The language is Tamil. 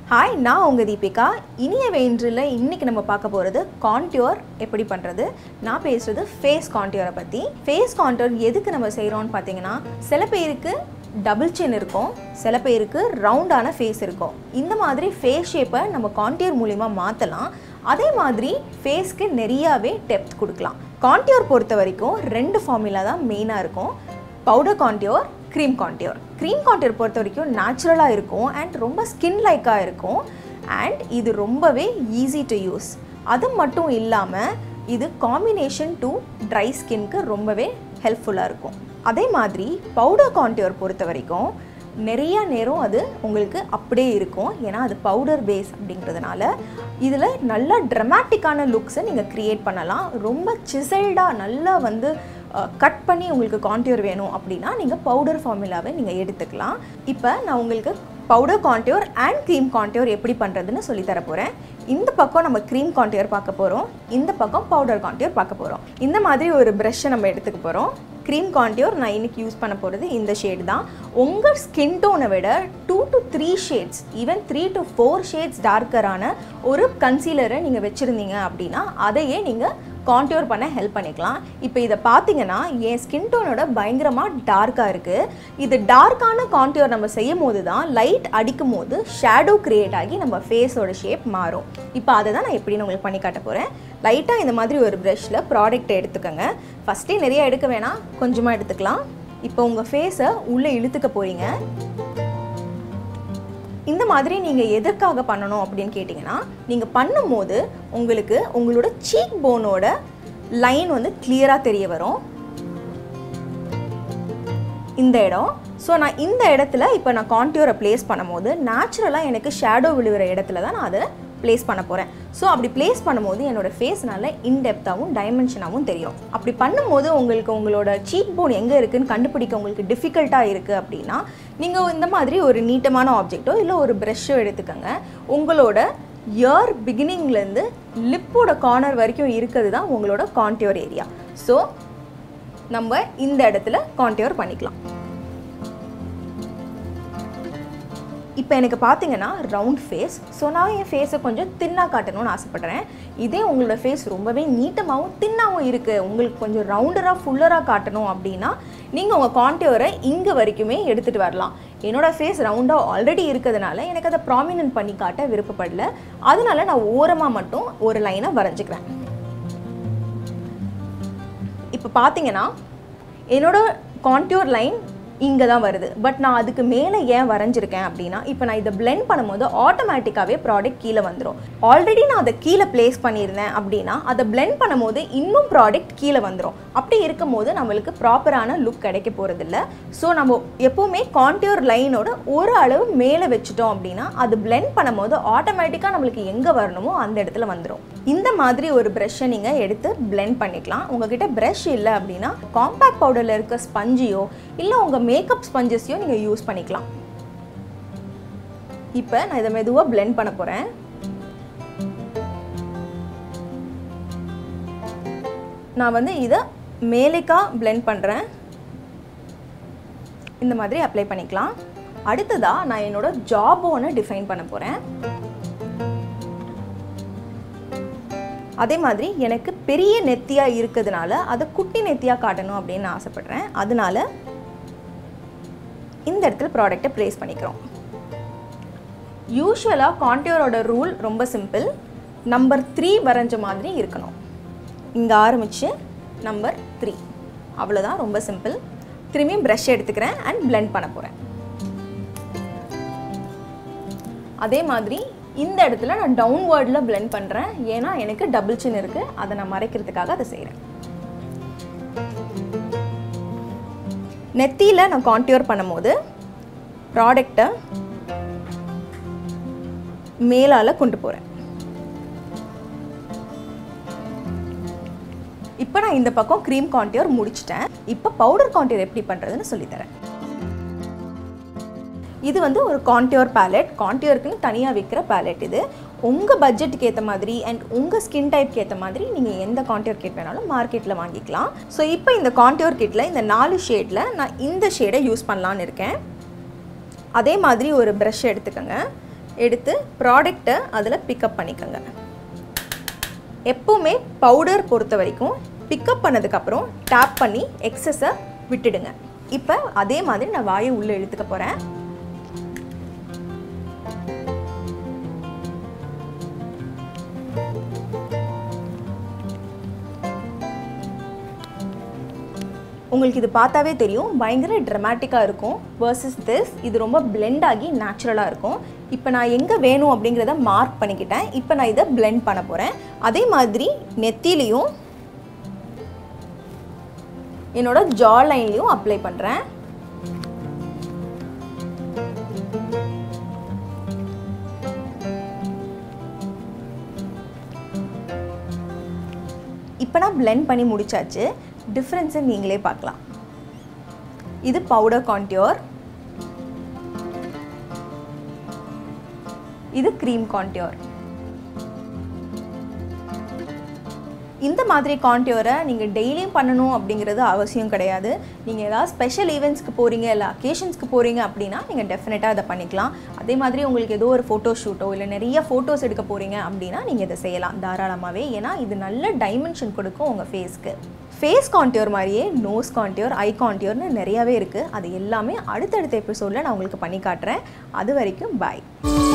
ஹாய் நான் உங்கள் தீபிகா இனிய வெயின்றில் இன்றைக்கி நம்ம பார்க்க போகிறது கான்டியோர் எப்படி பண்ணுறது நான் பேசுகிறது ஃபேஸ் கான்டியோரை பற்றி ஃபேஸ் கான்டியோர் எதுக்கு நம்ம செய்கிறோம்னு பார்த்தீங்கன்னா சில பேருக்கு டபுள் சின் இருக்கும் சில பேருக்கு ரவுண்டான ஃபேஸ் இருக்கும் இந்த மாதிரி ஃபேஸ் ஷேப்பை நம்ம கான்டியோர் மூலிமா மாற்றலாம் அதே மாதிரி ஃபேஸ்க்கு நிறையாவே டெப்த் கொடுக்கலாம் கான்டியோர் பொறுத்த வரைக்கும் ரெண்டு ஃபார்முலா தான் மெயினாக இருக்கும் powder contour cream contour cream contour பொறுத்த வரைக்கும் நேச்சுரலாக இருக்கும் அண்ட் ரொம்ப ஸ்கின் லைக்காக இருக்கும் அண்ட் இது ரொம்பவே ஈஸி டு யூஸ் அது மட்டும் இல்லாமல் இது காம்பினேஷன் டு ட்ரை ஸ்கின்க்கு ரொம்பவே ஹெல்ப்ஃபுல்லாக இருக்கும் அதே மாதிரி பவுடர் கான்டியோர் பொறுத்த வரைக்கும் நிறைய நேரம் அது உங்களுக்கு அப்படியே இருக்கும் ஏன்னா அது பவுடர் பேஸ் அப்படிங்கிறதுனால இதில் நல்ல ட்ரமாட்டிக்கான லுக்ஸை நீங்கள் க்ரியேட் பண்ணலாம் ரொம்ப சிசல்டாக நல்லா வந்து கட் பண்ணி உங்களுக்கு கான்டியூர் வேணும் அப்படின்னா நீங்கள் பவுடர் ஃபார்முலாவை நீங்கள் எடுத்துக்கலாம் இப்போ நான் உங்களுக்கு powder contour and cream contour எப்படி பண்ணுறதுன்னு சொல்லி தர போகிறேன் இந்த பக்கம் நம்ம க்ரீம் கான்டியூர் பார்க்க போகிறோம் இந்த பக்கம் பவுடர் கான்டியூர் பார்க்க போகிறோம் இந்த மாதிரி ஒரு ப்ரஷ்ஷை நம்ம எடுத்துக்க போகிறோம் க்ரீம் கான்டியூர் நான் இன்னைக்கு யூஸ் பண்ண போகிறது இந்த ஷேட் தான் உங்கள் ஸ்கின் டோனை விட two to three shades even three to four shades டார்க்கரான ஒரு கன்சீலரை நீங்கள் வச்சுருந்தீங்க அப்படின்னா அதையே நீங்கள் கான்டியூர் பண்ண ஹெல்ப் பண்ணிக்கலாம் இப்போ இதை பார்த்தீங்கன்னா என் ஸ்கின் டோனோட பயங்கரமாக டார்க்காக இருக்குது இது டார்க்கான கான்டியூர் நம்ம செய்யும் போது தான் லைட் அடிக்கும் போது ஷேடோ க்ரியேட் ஆகி நம்ம ஃபேஸோட ஷேப் மாறும் இப்போ அதை தான் நான் எப்படின்னு உங்களுக்கு பண்ணி காட்ட போகிறேன் லைட்டாக இந்த மாதிரி ஒரு ப்ரஷில் ப்ராடக்ட் எடுத்துக்கோங்க ஃபஸ்ட்டே நிறைய எடுக்க வேணாம் கொஞ்சமாக எடுத்துக்கலாம் இப்போ உங்கள் ஃபேஸை உள்ளே இழுத்துக்க போகிறீங்க இந்த மாதிரி நீங்கள் எதற்காக பண்ணணும் அப்படின்னு கேட்டிங்கன்னா நீங்கள் பண்ணும்போது உங்களுக்கு உங்களோட சீக் போனோட லைன் வந்து கிளியராக தெரிய வரும் இந்த இடம் ஸோ நான் இந்த இடத்துல இப்போ நான் கான்டியூரை ப்ளேஸ் பண்ணும்போது நேச்சுரலாக எனக்கு ஷேடோ விழுகிற இடத்துல தான் நான் அதை ப்ளேஸ் பண்ண போகிறேன் ஸோ அப்படி ப்ளேஸ் பண்ணும்போது என்னோடய ஃபேஸ் நல்ல இன்டெப்த்தாகவும் டைமென்ஷனாகவும் தெரியும் அப்படி பண்ணும்போது உங்களுக்கு உங்களோட சீக் போன் எங்கே இருக்குதுன்னு கண்டுபிடிக்க உங்களுக்கு டிஃபிகல்ட்டாக இருக்குது அப்படின்னா நீங்கள் இந்த மாதிரி ஒரு நீட்டமான ஆப்ஜெக்ட்டோ இல்லை ஒரு ப்ரெஷ்ஷோ எடுத்துக்கோங்க உங்களோட இயர் பிகினிங்லேருந்து லிப்போட கார்னர் வரைக்கும் இருக்கிறது தான் உங்களோட கான்டியோர் ஏரியா ஸோ நம்ம இந்த இடத்துல கான்டியோர் பண்ணிக்கலாம் இப்போ எனக்கு பார்த்தீங்கன்னா ரவுண்ட் ஃபேஸ் ஸோ நான் என் ஃபேஸை கொஞ்சம் தின்னாக காட்டணும்னு ஆசைப்பட்றேன் இதே உங்களோட ஃபேஸ் ரொம்பவே நீட்டமாகவும் தின்னாகவும் இருக்குது உங்களுக்கு கொஞ்சம் ரவுண்டராக ஃபுல்லராக காட்டணும் அப்படின்னா நீங்கள் உங்கள் கான்டியோரை இங்கே வரைக்குமே எடுத்துகிட்டு வரலாம் என்னோடய ஃபேஸ் ரவுண்டாக ஆல்ரெடி இருக்கிறதுனால எனக்கு அதை ப்ராமினன்ட் பண்ணி காட்ட விருப்பப்படல அதனால நான் ஓரமாக மட்டும் ஒரு லைனை வரைஞ்சிக்கிறேன் இப்போ பார்த்தீங்கன்னா என்னோட கான்டியூர் லைன் இங்கே தான் வருது பட் நான் அதுக்கு மேலே ஏன் வரைஞ்சிருக்கேன் அப்படின்னா இப்போ நான் இதை பிளெண்ட் பண்ணும்போது ஆட்டோமேட்டிக்காகவே ப்ராடக்ட் கீழே வந்துடும் ஆல்ரெடி நான் அதை கீழே ப்ளேஸ் பண்ணியிருந்தேன் அப்படின்னா அதை பிளெண்ட் பண்ணும்போது இன்னும் ப்ராடக்ட் கீழே வந்துடும் அப்படி இருக்கும் போது நம்மளுக்கு ப்ராப்பரான லுக் கிடைக்க போகிறதில்ல ஸோ நம்ம எப்போவுமே கான்டியூர் லைனோட ஒரு அளவு மேலே வச்சுட்டோம் அப்படின்னா அது பிளெண்ட் பண்ணும்போது ஆட்டோமேட்டிக்காக நம்மளுக்கு எங்கே வரணுமோ அந்த இடத்துல வந்துடும் இந்த மாதிரி ஒரு ப்ரஷ்ஷை நீங்கள் எடுத்து பிளெண்ட் பண்ணிக்கலாம் உங்ககிட்ட ப்ரஷ் இல்லை அப்படின்னா காம்பேக்ட் பவுடரில் இருக்க ஸ்பஞ்சியோ இல்லை உங்கள் மேக்கப் ஸ்பஞ்சஸையோ நீங்கள் யூஸ் பண்ணிக்கலாம் இப்போ நான் இதை மெதுவாக பிளெண்ட் பண்ண போகிறேன் நான் வந்து இதை மேலேக்கா பிளெண்ட் பண்ணுறேன் இந்த மாதிரி அப்ளை பண்ணிக்கலாம் அடுத்ததாக நான் என்னோட ஜாபோனை டிஃபைன் பண்ண போகிறேன் அதே மாதிரி எனக்கு பெரிய நெத்தியாக இருக்கிறதுனால அதை குட்டி நெத்தியாக காட்டணும் அப்படின்னு நான் ஆசைப்பட்றேன் அதனால இந்த இடத்துல ப்ராடக்டை ப்ளேஸ் பண்ணிக்கிறோம் யூஸ்வலாக கான்டியோரோட ரூல் ரொம்ப சிம்பிள் நம்பர் த்ரீ வரைஞ்ச மாதிரி இருக்கணும் இங்கே ஆரம்பித்து நம்பர் த்ரீ அவ்வளோதான் ரொம்ப சிம்பிள் திரும்பியும் ப்ரஷ் எடுத்துக்கிறேன் அண்ட் பிளெண்ட் பண்ண போகிறேன் அதே மாதிரி இந்த இடத்துல நான் டவுன்வேர்டில் பிளெண்ட் பண்ணுறேன் ஏன்னா எனக்கு டபுள் சின் இருக்குது அதை நான் மறைக்கிறதுக்காக அதை செய்கிறேன் நெத்தியில் நான் கான்டியூர் பண்ணும்போது ப்ராடக்டை மேலால் கொண்டு போகிறேன் இப்போ நான் இந்த பக்கம் க்ரீம் கான்டியூர் முடிச்சிட்டேன் இப்போ பவுடர் கான்டியூர் எப்படி பண்ணுறதுன்னு சொல்லித்தரேன் இது வந்து ஒரு கான்டியோர் பேலட் கான்டியோருக்குன்னு தனியாக விற்கிற பேலட் இது உங்கள் பட்ஜெட்டுக்கு ஏற்ற மாதிரி அண்ட் உங்கள் ஸ்கின் டைப்க்கு ஏற்ற மாதிரி நீங்கள் எந்த கான்டியோர் கிட் வேணாலும் மார்க்கெட்டில் வாங்கிக்கலாம் ஸோ இப்போ இந்த கான்டியோர் கிட்டில் இந்த நாலு ஷேடில் நான் இந்த ஷேடை யூஸ் பண்ணலான்னு இருக்கேன் அதே மாதிரி ஒரு ப்ரஷ் எடுத்துக்கோங்க எடுத்து ப்ராடக்டை அதில் பிக்கப் பண்ணிக்கோங்க எப்போவுமே பவுடர் பொறுத்த வரைக்கும் பிக்கப் பண்ணதுக்கப்புறம் டேப் பண்ணி எக்ஸஸை விட்டுடுங்க இப்போ அதே மாதிரி நான் வாயை உள்ளே இழுத்துக்க போகிறேன் உங்களுக்கு இது பார்த்தாவே தெரியும் பயங்கர ட்ரமாட்டிக்காக இருக்கும் வர்சஸ் திஸ் இது ரொம்ப blend ஆகி நேச்சுரலாக இருக்கும் இப்போ நான் எங்கே வேணும் அப்படிங்கிறத மார்க் பண்ணிக்கிட்டேன் இப்போ நான் இதை blend பண்ண போகிறேன் அதே மாதிரி நெத்திலையும் என்னோட ஜா லைன்லையும் அப்ளை பண்ணுறேன் இப்போ நான் blend பண்ணி முடிச்சாச்சு டிஃப்ரென்ஸை நீங்களே பார்க்கலாம் இது பவுடர் கான்டியோர் இது க்ரீம் கான்டியோர் இந்த மாதிரி கான்டியோரை நீங்கள் டெய்லியும் பண்ணணும் அப்படிங்கிறது அவசியம் கிடையாது நீங்கள் ஏதாவது ஸ்பெஷல் ஈவெண்ட்ஸ்க்கு போகிறீங்க இல்லை அக்கேஷன்ஸ்க்கு போகிறீங்க அப்படின்னா நீங்கள் டெஃபினட்டாக அதை பண்ணிக்கலாம் அதே மாதிரி உங்களுக்கு ஏதோ ஒரு ஃபோட்டோ ஷூட்டோ இல்லை நிறைய ஃபோட்டோஸ் எடுக்க போகிறீங்க அப்படின்னா நீங்கள் இதை செய்யலாம் தாராளமாகவே ஏன்னா இது நல்ல டைமென்ஷன் கொடுக்கும் உங்கள் ஃபேஸ்க்கு ஃபேஸ் கான்டியோர் மாதிரியே நோஸ் கான்டியோர் ஐ கான்டியோர்னு நிறையாவே இருக்குது அது எல்லாமே அடுத்தடுத்த எபிசோடில் நான் உங்களுக்கு பண்ணி காட்டுறேன் அது வரைக்கும் பாய்